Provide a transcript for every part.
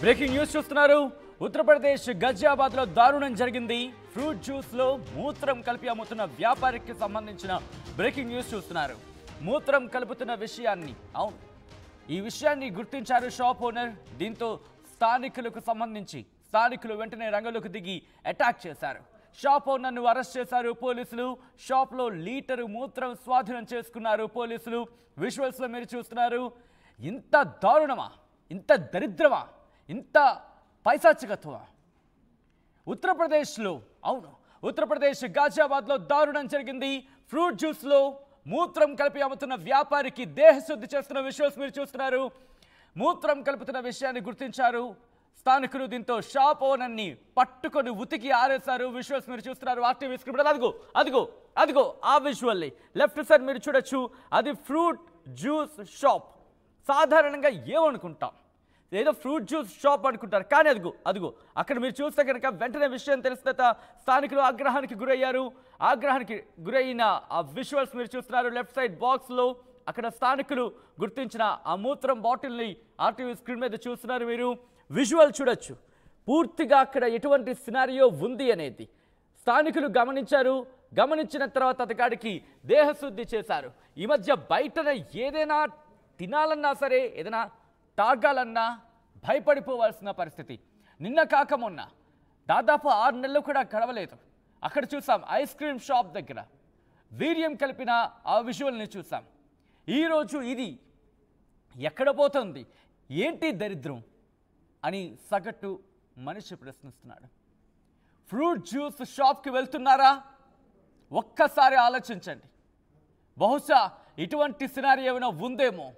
breaking news చూస్తున్నారు ఉత్తరప్రదేశ్ గజియాబాద్ లో దారుణం జరిగింది ఫ్రూట్ జ్యూస్ లో మూత్రం కలిపి అమ్ముతున్న వ్యాపారికి సంబంధించిన బ్రేకింగ్ న్యూస్ చూస్తున్నారు మూత్రం కలుపుతున్న విషయాన్ని అవును ఈ విషయాన్ని గుర్తించారు షాప్ ఓనర్ దీంతో స్థానికులకు సంబంధించి స్థానికులు వెంటనే రంగంలోకి దిగి అటాక్ చేశారు షాప్ ఓనర్ను అరెస్ట్ చేశారు పోలీసులు షాప్లో లీటరు మూత్రం స్వాధీనం చేసుకున్నారు పోలీసులు విజువల్స్ లో మీరు చూస్తున్నారు ఇంత దారుణమా ఇంత దరిద్రమా ఇంత పైశాచికత్వమా ఉత్తరప్రదేశ్లో అవును ఉత్తరప్రదేశ్ గాజియాబాద్లో దారుణం జరిగింది ఫ్రూట్ జ్యూస్లో మూత్రం కలిపి అమ్ముతున్న వ్యాపారికి దేహశుద్ధి చేస్తున్న విజువల్స్ మీరు చూస్తున్నారు మూత్రం కలుపుతున్న విషయాన్ని గుర్తించారు స్థానికులు దీంతో షాప్ ఓనర్ని పట్టుకొని ఉతికి ఆరేశారు విజువల్స్ మీరు చూస్తున్నారు ఆర్టీవీ స్క్రిప్ట్ అదిగో అదిగో అదిగో ఆ విజువల్లీ లెఫ్ట్ సైడ్ మీరు చూడొచ్చు అది ఫ్రూట్ జ్యూస్ షాప్ సాధారణంగా ఏమనుకుంటాం ఏదో ఫ్రూట్ జ్యూస్ షాప్ అనుకుంటారు కానీ అదిగో అదిగో అక్కడ మీరు చూస్తే కనుక వెంటనే విషయం తెలిసిన తర్వాత స్థానికులు ఆగ్రహానికి గురయ్యారు ఆగ్రహానికి గురైన ఆ విజువల్స్ మీరు చూస్తున్నారు లెఫ్ట్ సైడ్ బాక్స్లో అక్కడ స్థానికులు గుర్తించిన ఆ మూత్రం బాటిల్ని ఆర్టీవీ స్క్రీన్ మీద చూస్తున్నారు మీరు విజువల్ చూడొచ్చు పూర్తిగా అక్కడ ఎటువంటి సినారియో ఉంది అనేది స్థానికులు గమనించారు గమనించిన తర్వాత అతగాడికి దేహశుద్ధి చేశారు ఈ మధ్య బయటన ఏదైనా తినాలన్నా సరే ఏదైనా తాగాలన్నా భయపడిపోవాల్సిన పరిస్థితి నిన్న కాక మొన్న దాదాపు ఆరు నెలలు కూడా గడవలేదు అక్కడ చూసాం ఐస్ క్రీమ్ షాప్ దగ్గర వీర్యం కలిపిన ఆ విజువల్ని చూసాం ఈరోజు ఇది ఎక్కడ పోతుంది ఏంటి దరిద్రం అని సగటు మనిషి ప్రశ్నిస్తున్నాడు ఫ్రూట్ జ్యూస్ షాప్కి వెళ్తున్నారా ఒక్కసారి ఆలోచించండి బహుశా ఇటువంటి సినారీ ఏమైనా ఉందేమో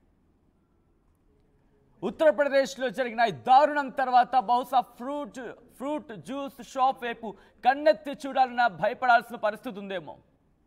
ఉత్తరప్రదేశ్లో జరిగిన ఈ దారుణం తర్వాత బహుశా ఫ్రూట్ ఫ్రూట్ జ్యూస్ షాప్ వైపు కన్నెత్తి చూడాలన్నా భయపడాల్సిన పరిస్థితి ఉందేమో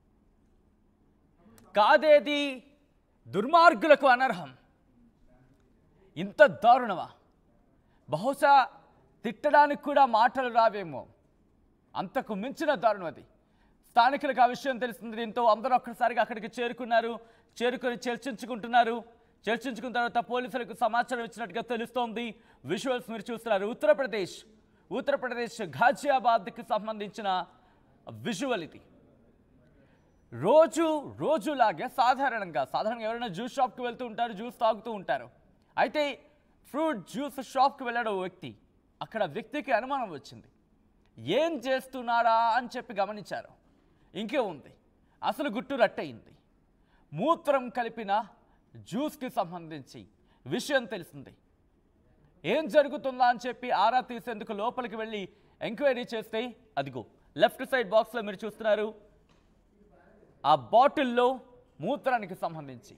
కాదేది దుర్మార్గులకు అనర్హం ఇంత దారుణమా బహుశా తిట్టడానికి కూడా మాటలు రావేమో అంతకు మించిన దారుణం అది స్థానికులకు ఆ విషయం తెలిసింది దీంతో అందరూ ఒక్కసారిగా అక్కడికి చేరుకున్నారు చేరుకొని చర్చించుకుంటున్నారు చర్చించుకున్న తర్వాత పోలీసులకు సమాచారం ఇచ్చినట్టుగా తెలుస్తోంది విజువల్స్ మీరు చూస్తున్నారు ఉత్తరప్రదేశ్ ఉత్తరప్రదేశ్ ఘాజియాబాద్కి సంబంధించిన విజువల్ ఇది రోజు రోజులాగే సాధారణంగా సాధారణంగా ఎవరైనా జ్యూస్ షాప్కి వెళ్తూ ఉంటారు జ్యూస్ తాగుతూ ఉంటారు అయితే ఫ్రూట్ జ్యూస్ షాప్కి వెళ్ళాడు ఓ వ్యక్తి అక్కడ వ్యక్తికి అనుమానం వచ్చింది ఏం చేస్తున్నాడా అని చెప్పి గమనించారు ఇంకే ఉంది అసలు గుట్టు రట్టయింది మూత్రం కలిపిన జ్యూస్కి సంబంధించి విషయం తెలిసింది ఏం జరుగుతుందా అని చెప్పి ఆరా తీసేందుకు లోపలికి వెళ్ళి ఎంక్వైరీ చేస్తే అదిగో లెఫ్ట్ సైడ్ బాక్స్లో మీరు చూస్తున్నారు ఆ బాటిల్లో మూత్రానికి సంబంధించి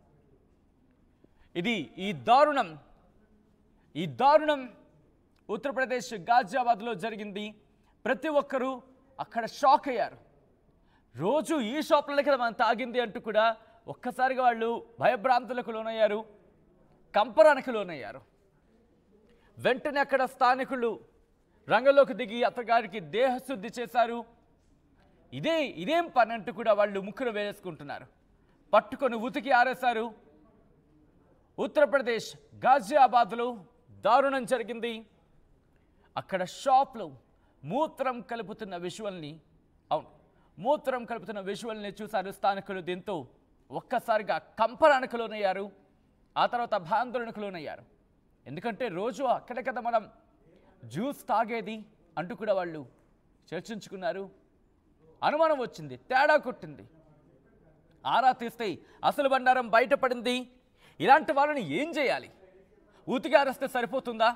ఇది ఈ దారుణం ఈ దారుణం ఉత్తరప్రదేశ్ గాజియాబాద్లో జరిగింది ప్రతి ఒక్కరూ అక్కడ షాక్ అయ్యారు రోజు ఈ షాప్లోనే కదా మనం తాగింది అంటూ కూడా ఒక్కసారిగా వాళ్ళు భయభ్రాంతులకు లోనయ్యారు కంపరానికి లోనయ్యారు వెంటనే అక్కడ స్థానికులు రంగంలోకి దిగి అతగారికి దేహశుద్ధి చేశారు ఇదే ఇదేం పని అంటూ కూడా వాళ్ళు ముక్కును వేసుకుంటున్నారు పట్టుకొని ఉతికి ఆరేశారు ఉత్తరప్రదేశ్ గాజియాబాద్లో దారుణం జరిగింది అక్కడ షాప్లో మూత్రం కలుపుతున్న విజువల్ని అవును మూత్రం కలుపుతున్న విజువల్ని చూశారు స్థానికులు దీంతో ఒక్కసారిగా కంపరానికి లోనయ్యారు ఆ తర్వాత భయాందోళనకు లోనయ్యారు ఎందుకంటే రోజు అక్కడే కదా మనం జ్యూస్ తాగేది అంటూ కూడా వాళ్ళు చర్చించుకున్నారు అనుమానం వచ్చింది తేడా కొట్టింది ఆరా తీస్తే అసలు బండారం బయటపడింది ఇలాంటి వాళ్ళని ఏం చేయాలి ఉతికి అరెస్తే సరిపోతుందా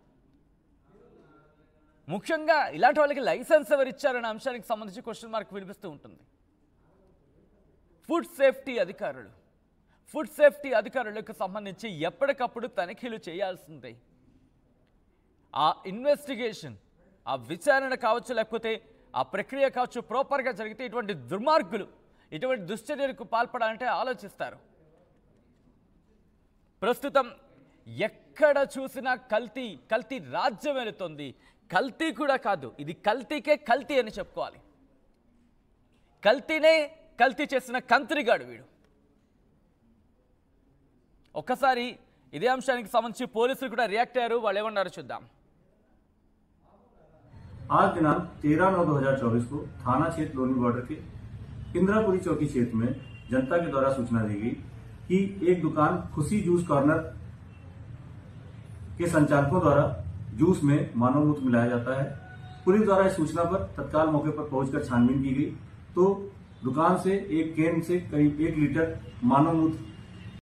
ముఖ్యంగా ఇలాంటి వాళ్ళకి లైసెన్స్ ఎవరు ఇచ్చారనే అంశానికి సంబంధించి క్వశ్చన్ మార్క్ వినిపిస్తూ ఉంటుంది ఫుడ్ సేఫ్టీ అధికారులు ఫుడ్ సేఫ్టీ అధికారులకు సంబంధించి ఎప్పటికప్పుడు తనిఖీలు చేయాల్సిందే ఆ ఇన్వెస్టిగేషన్ ఆ విచారణ కావచ్చు లేకపోతే ఆ ప్రక్రియ కావచ్చు ప్రాపర్గా జరిగితే ఇటువంటి దుర్మార్గులు ఇటువంటి దుశ్చర్యలకు పాల్పడాలంటే ఆలోచిస్తారు ప్రస్తుతం ఎక్కడ చూసినా కల్తీ కల్తీ రాజ్యం వెళుతుంది కల్తీ కూడా కాదు ఇది కల్తీకే కల్తీ అని చెప్పుకోవాలి కల్తీనే కల్తీ చేసిన కంత్రిగాడు వీడు ఒక్కసారి ఇదే అంశానికి సంబంధించి పోలీసులు కూడా రియాక్ట్ అయ్యారు వాళ్ళు ఏమన్నారో చూద్దాం आज दिनांक 13 नौ 2024 को थाना क्षेत्र लोनी बॉर्डर के इंदिरापुरी चौकी क्षेत्र में जनता के द्वारा सूचना दी गई कि एक दुकान खुशी जूस कॉर्नर के संचालकों द्वारा जूस में मानव मूत्र मिलाया जाता है पुलिस द्वारा इस सूचना पर तत्काल मौके पर पहुंचकर छानबीन की गई तो दुकान से एक कैन से करीब एक लीटर मानव मूत्र